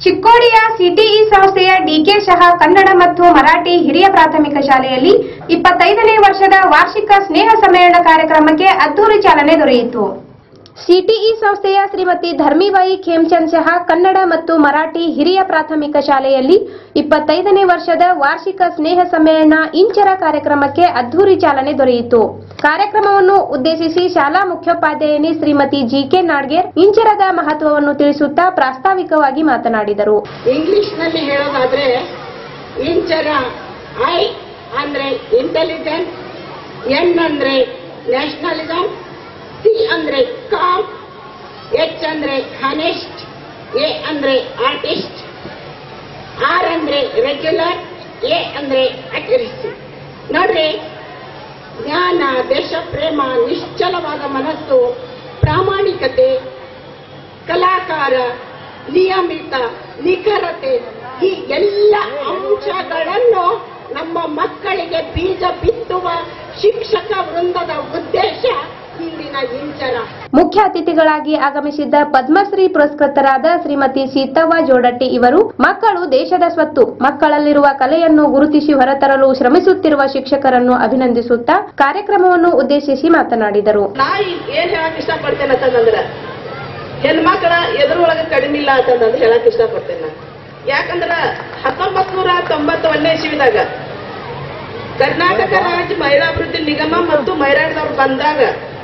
ಚಿಕ್ಕೋಡಿಯ CTE ಸಂಸ್ಥೆಯ DK Shah Kannada ಮತ್ತು ಮರಾಠಿ ಹಿರಿಯ ಪ್ರಾಥಮಿಕ ಶಾಲೆಯಲ್ಲಿ ಇಪ್ಪತ್ತೈದನೇ ವರ್ಷದ ವಾರ್ಷಿಕ ಸ್ನೇಹ ಸಮ್ಮೇಳನ ಕಾರ್ಯಕ್ರಮಕ್ಕೆ ಅದ್ದೂರಿ ಚಾಲನೆ ದೊರೆಯಿತು ಸಿಟಿಇ ಸಂಸ್ಥೆಯ ಶ್ರೀಮತಿ ಧರ್ಮಿಬಾಯಿ ಖೇಮ್ಚಂದ್ ಶಹ ಕನ್ನಡ ಮತ್ತು ಮರಾಠಿ ಹಿರಿಯ ಪ್ರಾಥಮಿಕ ಶಾಲೆಯಲ್ಲಿ ಇಪ್ಪತ್ತೈದನೇ ವರ್ಷದ ವಾರ್ಷಿಕ ಸ್ನೇಹ ಸಮ್ಮೇಳನ ಇಂಚರ ಕಾರ್ಯಕ್ರಮಕ್ಕೆ ಅದ್ದೂರಿ ಚಾಲನೆ ದೊರೆಯಿತು ಕಾರ್ಯಕ್ರಮವನ್ನು ಉದ್ದೇಶಿಸಿ ಶಾಲಾ ಮುಖ್ಯೋಪಾಧ್ಯಾಯಿನಿ ಶ್ರೀಮತಿ ಜಿಕೆ ನಾಡ್ಗೇರ್ ಇಂಚರದ ಮಹತ್ವವನ್ನು ತಿಳಿಸುತ್ತಾ ಪ್ರಾಸ್ತಾವಿಕವಾಗಿ ಮಾತನಾಡಿದರು ಇಂಗ್ಲಿಷ್ನಲ್ಲಿ ಹೇಳೋದಾದ್ರೆ ಇಂಚರ ಐ ಅಂದ್ರೆ ಇಂಟೆಲಿಜೆಂಟ್ ಎನ್ ಅಂದ್ರೆ ನ್ಯಾಷನಲಿಸಮ್ ಸಿ ಅಂದ್ರೆ ಕಾಮ್ ಎಚ್ ಅಂದ್ರೆ ಹನೆಸ್ಟ್ ಎ ಅಂದ್ರೆ ಆರ್ಟಿಸ್ಟ್ ಆರ್ ಅಂದ್ರೆ ರೆಗ್ಯುಲರ್ ಎ ಅಂದ್ರೆ ಅಕ್ಯುರಸಿ ನೋಡ್ರಿ ಜ್ಞಾನ ದೇಶ ಪ್ರೇಮ ನಿಶ್ಚಲವಾದ ಮನಸ್ಸು ಪ್ರಾಮಾಣಿಕತೆ ಕಲಾಕಾರ ನಿಯಮಿತ ನಿಖರತೆ ಈ ಎಲ್ಲ ಅಂಶಗಳನ್ನು ನಮ್ಮ ಮಕ್ಕಳಿಗೆ ಬೀಜ ಬಿತ್ತುವ ಶಿಕ್ಷಕ ವೃಂದದ ಉದ್ದೇಶ ಇಂದಿನ ಇಂಚರ ಮುಖ್ಯ ಅತಿಥಿಗಳಾಗಿ ಆಗಮಿಸಿದ್ದ ಪದ್ಮಶ್ರೀ ಪುರಸ್ಕೃತರಾದ ಶ್ರೀಮತಿ ಸೀತವ್ವ ಜೋಡಟ್ಟಿ ಇವರು ಮಕ್ಕಳು ದೇಶದ ಸ್ವತ್ತು ಮಕ್ಕಳಲ್ಲಿರುವ ಕಲೆಯನ್ನು ಗುರುತಿಸಿ ಹೊರತರಲು ಶ್ರಮಿಸುತ್ತಿರುವ ಶಿಕ್ಷಕರನ್ನು ಅಭಿನಂದಿಸುತ್ತಾ ಕಾರ್ಯಕ್ರಮವನ್ನು ಉದ್ದೇಶಿಸಿ ಮಾತನಾಡಿದರು ನಾ ಏನ್ ಹೇಳಕ್ ಇಷ್ಟಪಡ್ತೇನೆ ಅಂತಂದ್ರ ಹೆಣ್ಮಕ್ಳ ಎದುರೊಳಗ ಕಡಿಮೆ ಇಲ್ಲ ಅಂತಂದ್ರೆ ಹೇಳಕ್ ಇಷ್ಟಪಡ್ತೇನೆ ನಾನು ಯಾಕಂದ್ರ ಹತ್ತೊಂಬತ್ ನೂರ ತೊಂಬತ್ತೊಂದನೇ ಇಸ್ವಿದಾಗ ಕರ್ನಾಟಕ ರಾಜ್ಯ ಮಹಿಳಾಭಿವೃದ್ಧಿ ನಿಗಮ ಮತ್ತು ಮಹಿಳಾದವ್ರು ಬಂದಾಗ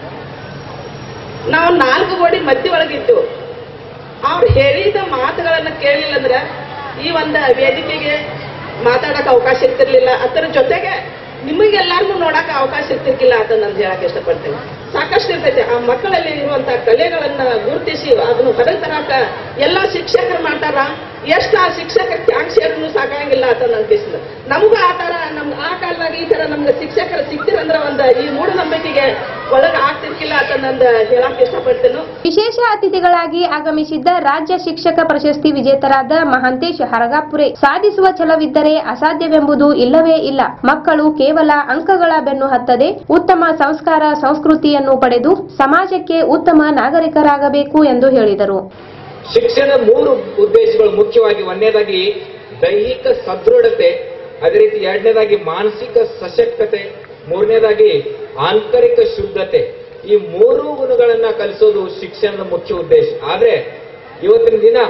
ನಾವು ನಾಲ್ಕು ಗೋಡಿ ಮಧ್ಯ ಒಳಗಿದ್ದು ಅವ್ರು ಹೇಳಿದ ಮಾತುಗಳನ್ನ ಕೇಳಿಲ್ಲ ಅಂದ್ರ ಈ ಒಂದು ವೇದಿಕೆಗೆ ಮಾತಾಡಕ್ ಅವಕಾಶ ಇರ್ತಿರ್ಲಿಲ್ಲ ಅದರ ಜೊತೆಗೆ ನಿಮಗೆಲ್ಲಾರ್ಗೂ ನೋಡಕ್ ಅವಕಾಶ ಇರ್ತಿರ್ಕಿಲ್ಲ ಅಂತ ನಾನು ಹೇಳಕ್ ಇಷ್ಟಪಡ್ತೇನೆ ಸಾಕಷ್ಟು ಇರ್ತೈತೆ ಆ ಮಕ್ಕಳಲ್ಲಿ ಇರುವಂತಹ ಕಲೆಗಳನ್ನ ಗುರುತಿಸಿ ಅದನ್ನು ಹೊರಗೆ ತರಾಕ ಎಲ್ಲ ಶಿಕ್ಷಕರು ಮಾಡ್ತಾರ ಎಷ್ಟು ಆ ಶಿಕ್ಷಕರ ಥ್ಯಾಂಕ್ಸ್ ಹೇಳಿದ್ರು ಸಾಕಾಗಿಲ್ಲ ಅಂತ ನನ್ನ ಅನ್ಪಿಸಿದ ನಮಗೂ ಆ ತರ ನಮ್ ಆ ಕಾಲದಾಗ ಈ ತರ ನಮ್ಗೆ ಶಿಕ್ಷಕರು ಸಿಕ್ತಿರಂದ್ರ ಒಂದ್ ಈ ಮೂಢನಂಬಿಕೆಗೆ ಒಳಗ ಆಗ್ತಿರ್ಕಿಲ್ಲ ಅಂತ ನಂದು ಹೇಳಕ್ ಇಷ್ಟಪಡ್ತೇನೆ ವಿಶೇಷ ಅತಿಥಿಗಳಾಗಿ ಆಗಮಿಸಿದ್ದ ರಾಜ್ಯ ಶಿಕ್ಷಕ ಪ್ರಶಸ್ತಿ ವಿಜೇತರಾದ ಮಹಾಂತೇಶ್ ಹರಗಾಪುರೆ ಸಾಧಿಸುವ ಛಲವಿದ್ದರೆ ಅಸಾಧ್ಯವೆಂಬುದು ಇಲ್ಲವೇ ಇಲ್ಲ ಮಕ್ಕಳು ಕೇವಲ ಅಂಕಗಳ ಬೆನ್ನು ಹತ್ತದೆ ಉತ್ತಮ ಸಂಸ್ಕಾರ ಸಂಸ್ಕೃತಿಯನ್ನು ಪಡೆದು ಸಮಾಜಕ್ಕೆ ಉತ್ತಮ ನಾಗರಿಕರಾಗಬೇಕು ಎಂದು ಹೇಳಿದರು ಶಿಕ್ಷಣ ಮೂರು ಉದ್ದೇಶಗಳು ಮುಖ್ಯವಾಗಿ ಒಂದನೇದಾಗಿ ದೈಹಿಕ ಸದೃಢತೆ ಅದೇ ರೀತಿ ಎರಡನೇದಾಗಿ ಮಾನಸಿಕ ಸಶಕ್ತತೆ ಮೂರನೇದಾಗಿ ಆಂತರಿಕ ಶುದ್ಧತೆ ಈ ಮೂರು ಗುಣಗಳನ್ನ ಕಲಿಸೋದು ಶಿಕ್ಷಣದ ಮುಖ್ಯ ಉದ್ದೇಶ ಆದ್ರೆ ಇವತ್ತಿನ ದಿನ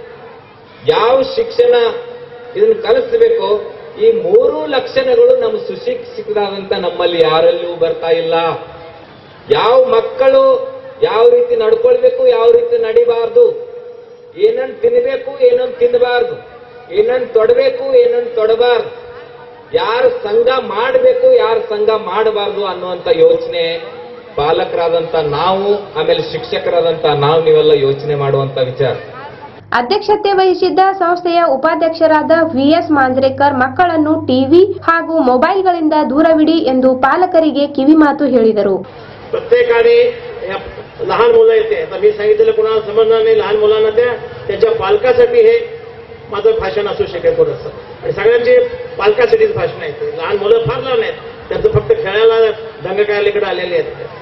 ಯಾವ ಶಿಕ್ಷಣ ಇದನ್ನ ಕಲಿಸಬೇಕು ಈ ಮೂರು ಲಕ್ಷಣಗಳು ನಮ್ಮ ಸುಶಿಕ್ಷಿತರಾದಂತ ನಮ್ಮಲ್ಲಿ ಯಾರಲ್ಲೂ ಬರ್ತಾ ಇಲ್ಲ ಯಾವ ಮಕ್ಕಳು ಯಾವ ರೀತಿ ನಡ್ಕೊಳ್ಬೇಕು ಯಾವ ರೀತಿ ನಡಿಬಾರ್ದು ಏನನ್ನ ತಿನ್ನಬೇಕು ಏನನ್ನ ತಿನ್ನಬಾರ್ದು ಏನನ್ನ ತೊಡಬೇಕು ಏನನ್ನ ತೊಡಬಾರ್ದು ಯಾರ ಸಂಘ ಮಾಡಬೇಕು ಯಾರ ಸಂಘ ಮಾಡಬಾರ್ದು ಅನ್ನುವಂತ ಯೋಚನೆ ಪಾಲಕರಾದಂತ ನಾವು ಆಮೇಲೆ ಶಿಕ್ಷಕರಾದಂತ ನಾವು ನೀವೆಲ್ಲ ಯೋಚನೆ ಮಾಡುವಂತ ವಿಚಾರ ಅಧ್ಯಕ್ಷತೆ ವಹಿಸಿದ್ದ ಸಂಸ್ಥೆಯ ಉಪಾಧ್ಯಕ್ಷರಾದ ವಿಎಸ್ ಮಾಂಜ್ರೇಕರ್ ಮಕ್ಕಳನ್ನು ಟಿವಿ ಹಾಗೂ ಮೊಬೈಲ್ಗಳಿಂದ ದೂರವಿಡಿ ಎಂದು ಪಾಲಕರಿಗೆ ಕಿವಿಮಾತು ಹೇಳಿದರು प्रत्येकाने या लहान मुलं येते आता मी सांगितलेलं कोणाला समजणार नाही लहान मुलांना त्या त्यांच्या पालकासाठी हे माझं भाषण असू शकेल थोडंसं आणि सगळ्यांचे पालकासाठीच भाषण आहे ते. लहान मुलं फार लहान आहेत त्यांचं फक्त खेळायला दंग करायला आलेले आहेत ते.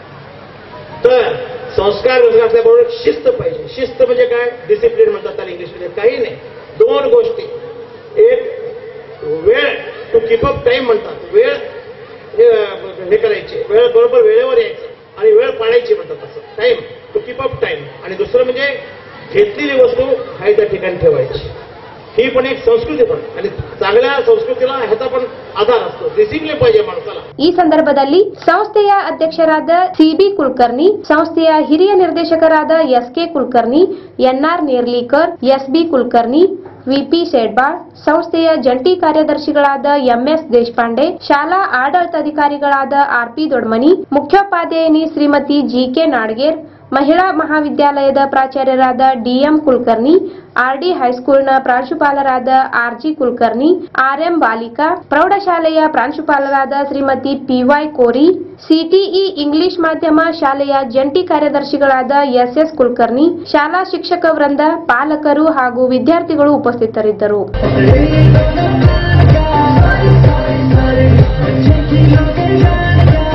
तर संस्कार असल्याबरोबर शिस्त पाहिजे शिस्त म्हणजे काय डिसिप्लिन म्हणतात त्याला इंग्लिशमध्ये काही नाही दोन गोष्टी एक वेळ टू कीप अप टाइम म्हणतात वेळ हे हे करायचे वेळ बरोबर वेळेवर यायचं आणि वेळ पाळायची म्हणतात असं time to keep up time आणि दुसरं म्हणजे घेतलेली वस्तू आहे त्या ठिकाणी ठेवायची ही पण एक संस्कृती पण आणि चांगल्या संस्कृतीला ह्याचा पण आधार असतो डिसिप्लिन पाहिजे माणसाला ಈ ಸಂದರ್ಭದಲ್ಲಿ ಸಂಸ್ಥೆಯ ಅಧ್ಯಕ್ಷರಾದ ಸಿಬಿ ಕುಲಕರ್ಣಿ ಸಂಸ್ಥೆಯ ಹಿರಿಯ ನಿರ್ದೇಶಕರಾದ SK Kulkarni NR Nerlikar SB Kulkarni VP Shedbal ಸಂಸ್ಥೆಯ ಜಂಟಿ ಕಾರ್ಯದರ್ಶಿಗಳಾದ ಎಂಎಸ್ ದೇಶಪಾಂಡೆ ಶಾಲಾ ಆಡಳಿತಾಧಿಕಾರಿಗಳಾದ ಆರ್ಪಿ ದೊಡ್ಮನಿ ಮುಖ್ಯೋಪಾಧ್ಯಾಯಿನಿ ಶ್ರೀಮತಿ ಜಿಕೆ ನಾಡ್ಗೇರ್ ಮಹಿಳಾ ಮಹಾವಿದ್ಯಾಲಯದ ಪ್ರಾಚಾರ್ಯರಾದ ಡಿಎಂ ಕುಲಕರ್ಣಿ ಆರ್ಡಿ ಹೈಸ್ಕೂಲ್ನ ಪ್ರಾಂಶುಪಾಲರಾದ ಆರ್ಜಿ ಕುಲಕರ್ಣಿ ಆರ್ಎಂ ಬಾಲಿಕಾ ಪ್ರೌಢಶಾಲೆಯ ಪ್ರಾಂಶುಪಾಲರಾದ Shrimati PY Kori CTE English ಮಾಧ್ಯಮ ಶಾಲೆಯ ಜಂಟಿ ಕಾರ್ಯದರ್ಶಿಗಳಾದ ಎಸ್ಎಸ್ ಕುಲಕರ್ಣಿ ಶಾಲಾ ಶಿಕ್ಷಕ ವೃಂದ ಪಾಲಕರು ಹಾಗೂ ವಿದ್ಯಾರ್ಥಿಗಳು ಉಪಸ್ಥಿತರಿದ್ದರು Take you look at